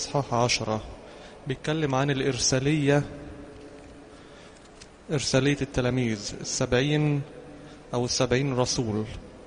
إصحاح عشرة بيتكلم عن الإرسالية إرسالية التلاميذ السبعين أو السبعين رسول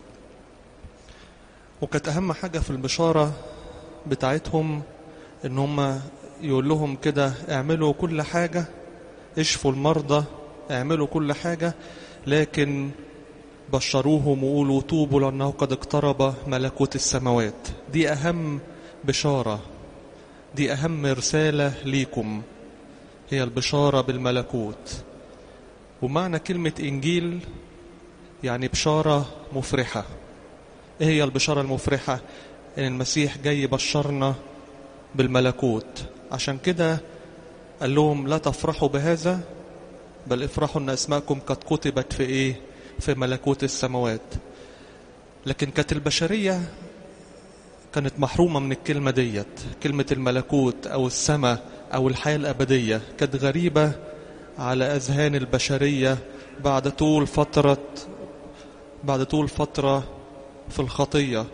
وكانت أهم حاجة في البشارة بتاعتهم إن هم يقول لهم كده اعملوا كل حاجة اشفوا المرضى اعملوا كل حاجة لكن بشروهم وقولوا توبوا لأنه قد اقترب ملكوت السماوات دي أهم بشارة دي أهم رسالة ليكم هي البشارة بالملكوت ومعنى كلمة إنجيل يعني بشارة مفرحة إيه هي البشارة المفرحة إن المسيح جاي يبشرنا بالملكوت عشان كده قال لهم لا تفرحوا بهذا بل افرحوا ان اسماءكم قد كتبت في ايه في ملكوت السماوات لكن كانت البشرية كانت محرومة من الكلمة ديت كلمة الملكوت او السماء او الحياة الابدية كانت غريبة على اذهان البشرية بعد طول فترة بعد طول فترة في الخطية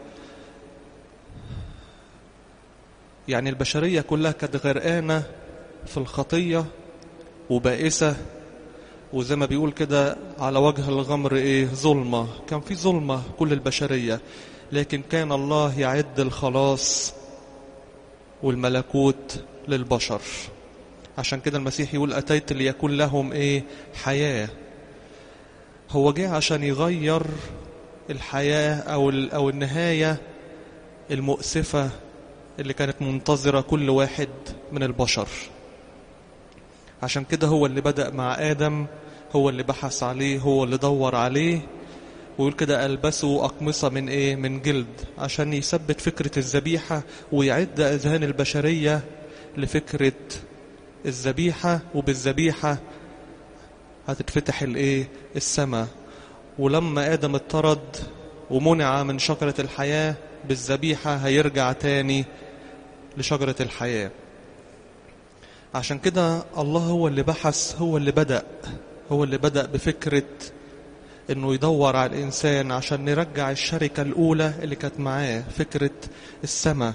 يعني البشرية كلها كانت غرقانة في الخطية وبائسة وزي ما بيقول كده على وجه الغمر ايه ظلمة كان في ظلمة كل البشرية لكن كان الله يعد الخلاص والملكوت للبشر عشان كده المسيح يقول أتيت ليكون لهم ايه حياة هو جه عشان يغير الحياة أو, أو النهاية المؤسفة اللي كانت منتظرة كل واحد من البشر عشان كده هو اللي بدأ مع آدم هو اللي بحث عليه هو اللي دور عليه ويقول كده ألبسوا أقمصة من إيه من جلد عشان يثبت فكرة الذبيحة ويعد أذهان البشرية لفكرة الذبيحة وبالذبيحة هتتفتح الإيه السماء ولما آدم اطرد ومنع من شجرة الحياة بالذبيحة هيرجع تاني لشجرة الحياة عشان كده الله هو اللي بحث هو اللي بدأ هو اللي بدأ بفكرة انه يدور على الانسان عشان نرجع الشركة الاولى اللي كانت معاه فكرة السماء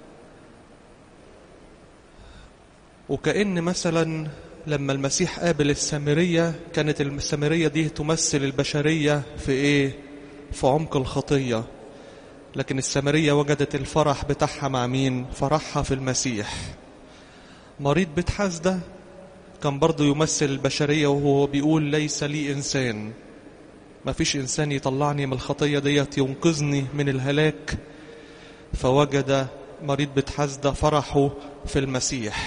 وكأن مثلا لما المسيح قابل السامرية كانت السامرية دي تمثل البشرية في ايه في عمق الخطية لكن السامرية وجدت الفرح بتاعها مع مين فرحها في المسيح مريض بيت حسدة كان برضه يمثل البشرية وهو بيقول ليس لي إنسان ما فيش إنسان يطلعني من الخطية ديت ينقذني من الهلاك فوجد مريض بيت حسدة فرحه في المسيح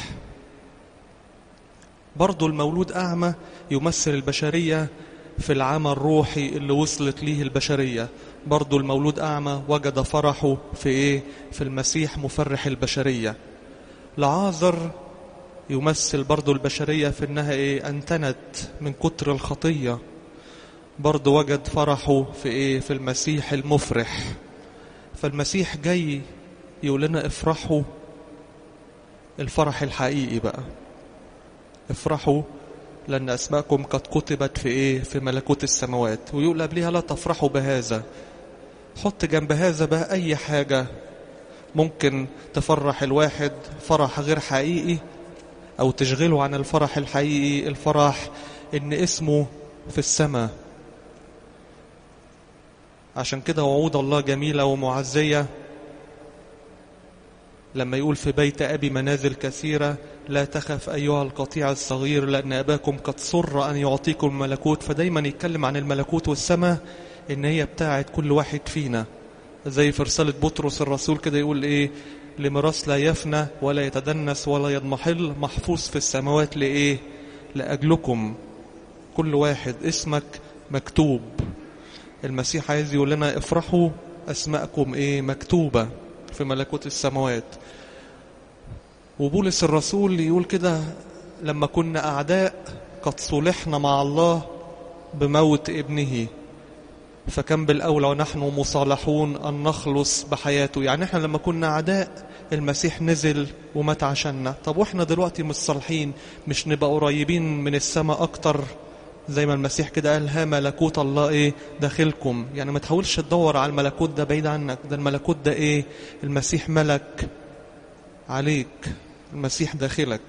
برضه المولود أعمى يمثل البشرية في العمى الروحي اللي وصلت ليه البشرية برضه المولود أعمى وجد فرحه في إيه؟ في المسيح مفرح البشرية لعازر يمثل برضو البشرية في انها ايه انتنت من كتر الخطية برضو وجد فرحه في ايه في المسيح المفرح فالمسيح جاي يقول لنا افرحوا الفرح الحقيقي بقى افرحوا لأن أسماءكم قد كتبت في إيه في ملكوت السماوات ويقول قبلها لا تفرحوا بهذا حط جنب هذا بقى أي حاجة ممكن تفرح الواحد فرح غير حقيقي أو تشغله عن الفرح الحقيقي الفرح إن اسمه في السماء عشان كده وعود الله جميلة ومعزية لما يقول في بيت أبي منازل كثيرة لا تخف أيها القطيع الصغير لأن أباكم قد سر أن يعطيكم الملكوت فدايما يتكلم عن الملكوت والسماء إن هي بتاعت كل واحد فينا زي في رسالة بطرس الرسول كده يقول إيه لميراث لا يفنى ولا يتدنس ولا يضمحل محفوظ في السماوات لإيه لأجلكم كل واحد اسمك مكتوب المسيح عايز يقول لنا افرحوا أسماءكم إيه مكتوبة في ملكوت السماوات وبولس الرسول يقول كده لما كنا أعداء قد صلحنا مع الله بموت ابنه فكم بالأولى ونحن مصالحون أن نخلص بحياته يعني احنا لما كنا أعداء المسيح نزل ومات عشاننا طب واحنا دلوقتي مصالحين مش نبقى قريبين من السماء أكتر زي ما المسيح كده قال ها ملكوت الله ايه داخلكم يعني ما تحاولش تدور على الملكوت ده بعيد عنك ده الملكوت ده ايه المسيح ملك عليك المسيح داخلك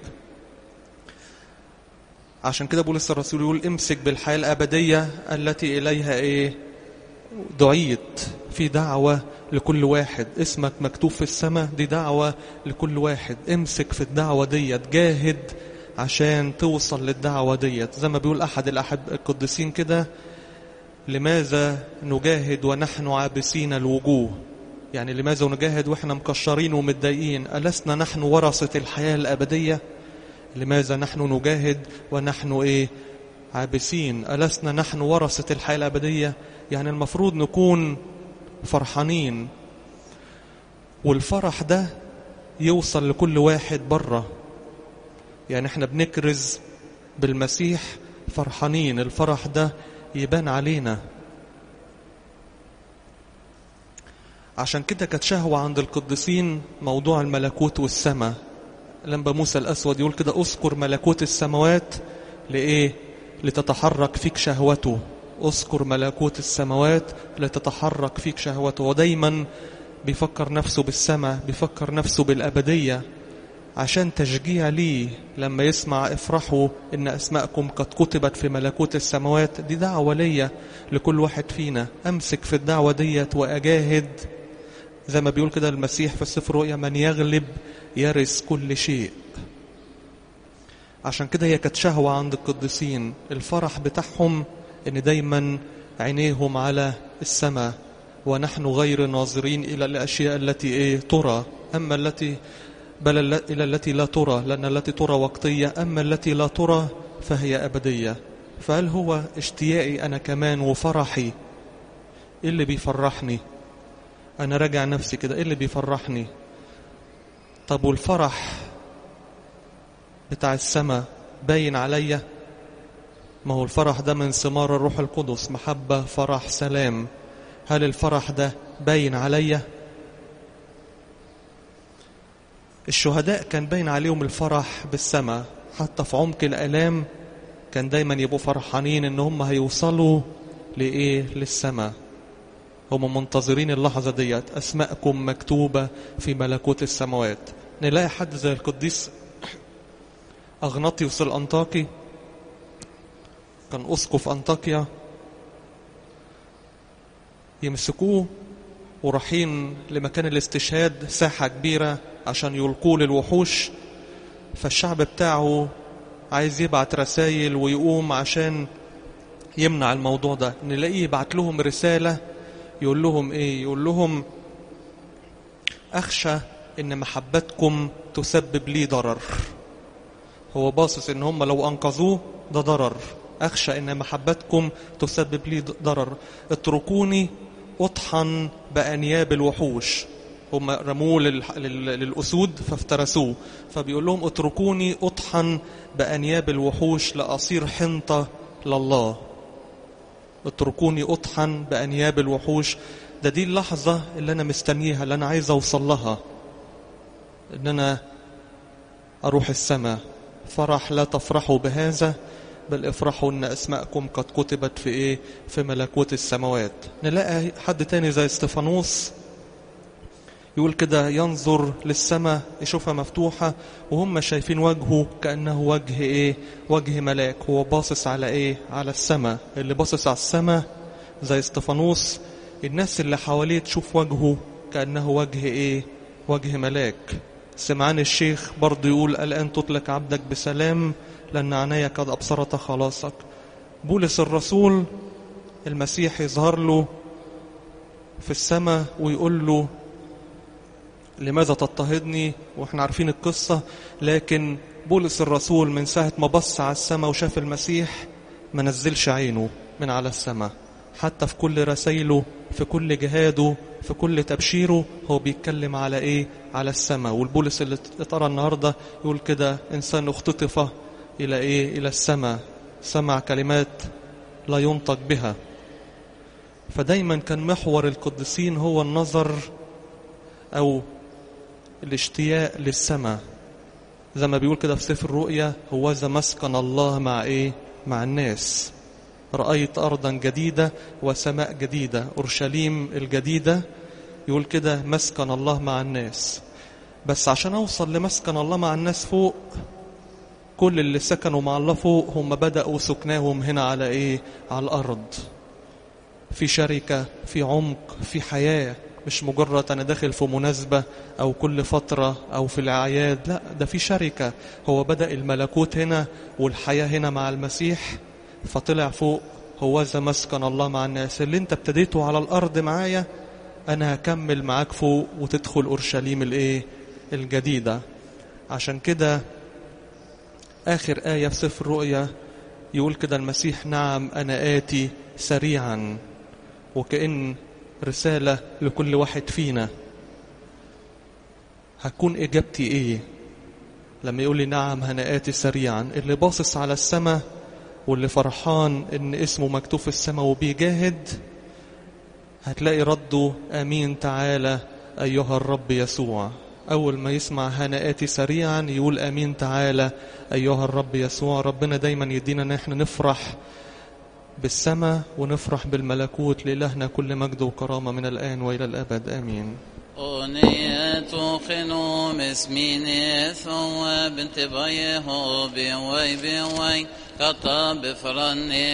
عشان كده بولس الرسول يقول امسك بالحياة الأبدية التي إليها إيه دعيت في دعوة لكل واحد اسمك مكتوب في السماء دي دعوة لكل واحد امسك في الدعوة ديت جاهد عشان توصل للدعوة ديت زي ما بيقول أحد الأحد القديسين كده لماذا نجاهد ونحن عابسين الوجوه يعني لماذا نجاهد وإحنا مكشرين ومتضايقين ألسنا نحن ورثة الحياة الأبدية لماذا نحن نجاهد ونحن إيه عابسين ألسنا نحن ورثة الحياة الأبدية يعني المفروض نكون فرحانين والفرح ده يوصل لكل واحد بره يعني احنا بنكرز بالمسيح فرحانين الفرح ده يبان علينا عشان كده كانت شهوة عند القديسين موضوع الملكوت والسماء لما موسى الأسود يقول كده أذكر ملكوت السماوات لإيه لتتحرك فيك شهوته اذكر ملكوت السماوات لتتحرك فيك شهوته ودايما بيفكر نفسه بالسماء بيفكر نفسه بالأبدية عشان تشجيع ليه لما يسمع افرحوا ان اسماءكم قد كتبت في ملكوت السماوات دي دعوة ليا لكل واحد فينا امسك في الدعوة ديت واجاهد زي ما بيقول كده المسيح في السفر رؤيا من يغلب يرث كل شيء عشان كده هي كانت شهوة عند القديسين الفرح بتاعهم ان دايما عينيهم على السماء ونحن غير ناظرين الى الاشياء التي ايه ترى اما التي بل الى التي لا ترى لان التي ترى وقتيه اما التي لا ترى فهي ابديه فهل هو اشتياقي انا كمان وفرحي ايه اللي بيفرحني انا راجع نفسي كده ايه اللي بيفرحني طب والفرح بتاع السماء باين عليا ما هو الفرح ده من ثمار الروح القدس محبة فرح سلام هل الفرح ده باين عليا الشهداء كان باين عليهم الفرح بالسماء حتى في عمق الآلام كان دايما يبقوا فرحانين ان هم هيوصلوا لإيه للسماء هم منتظرين اللحظة ديت أسماءكم مكتوبة في ملكوت السماوات نلاقي حد زي القديس أغناطيوس الأنطاكي كان أسقف أنطاكيا يمسكوه ورايحين لمكان الاستشهاد ساحة كبيرة عشان يلقوه للوحوش فالشعب بتاعه عايز يبعت رسائل ويقوم عشان يمنع الموضوع ده نلاقيه يبعت لهم رسالة يقول لهم ايه يقول لهم اخشى ان محبتكم تسبب لي ضرر هو باصص ان هم لو انقذوه ده ضرر اخشى ان محبتكم تسبب لي ضرر اتركوني اطحن بانياب الوحوش هم رموه للأسود فافترسوه فبيقول لهم اتركوني أطحن بأنياب الوحوش لأصير حنطة لله اتركوني أطحن بأنياب الوحوش ده دي اللحظة اللي أنا مستنيها اللي أنا عايز أوصل لها إن أنا أروح السماء فرح لا تفرحوا بهذا بل افرحوا ان اسماءكم قد كتبت في ايه في ملكوت السماوات نلاقي حد تاني زي استفانوس يقول كده ينظر للسماء يشوفها مفتوحة وهم شايفين وجهه كأنه وجه ايه وجه ملاك هو باصص على ايه على السماء اللي باصص على السماء زي استفانوس الناس اللي حواليه تشوف وجهه كأنه وجه ايه وجه ملاك سمعان الشيخ برضه يقول الآن تطلق عبدك بسلام لأن عناية قد أبصرت خلاصك بولس الرسول المسيح يظهر له في السماء ويقول له لماذا تضطهدني واحنا عارفين القصة لكن بولس الرسول من ساعة ما بص على السماء وشاف المسيح ما نزلش عينه من على السماء حتى في كل رسائله في كل جهاده في كل تبشيره هو بيتكلم على ايه على السماء والبولس اللي اتقرا النهارده يقول كده انسان اختطف الى ايه الى السماء سمع كلمات لا ينطق بها فدايما كان محور القديسين هو النظر او الاشتياق للسماء زي ما بيقول كده في سفر الرؤيا هو ذا مسكن الله مع ايه مع الناس رأيت أرضا جديدة وسماء جديدة أورشليم الجديدة يقول كده مسكن الله مع الناس بس عشان أوصل لمسكن الله مع الناس فوق كل اللي سكنوا مع الله فوق هم بدأوا سكناهم هنا على إيه على الأرض في شركة في عمق في حياة مش مجرد أنا داخل في مناسبة أو كل فترة أو في الأعياد لا ده في شركة هو بدأ الملكوت هنا والحياة هنا مع المسيح فطلع فوق هو ذا مسكن الله مع الناس اللي انت ابتديته على الأرض معايا أنا هكمل معاك فوق وتدخل أورشليم الإيه الجديدة عشان كده آخر آية في سفر الرؤيا يقول كده المسيح نعم أنا آتي سريعا وكأن رسالة لكل واحد فينا هتكون إجابتي إيه لما يقول لي نعم أنا آتي سريعا اللي باصص على السماء واللي فرحان إن اسمه مكتوب في السماء وبيجاهد هتلاقي رده أمين تعالى أيها الرب يسوع أول ما يسمع هنا آتي سريعا يقول أمين تعالى أيها الرب يسوع ربنا دايما يدينا أن احنا نفرح بالسماء ونفرح بالملكوت لإلهنا كل مجد وكرامة من الآن وإلى الأبد آمين أغنية خنوم اسمين ثواب بنت بيه بيوي بيوي كطاب فرني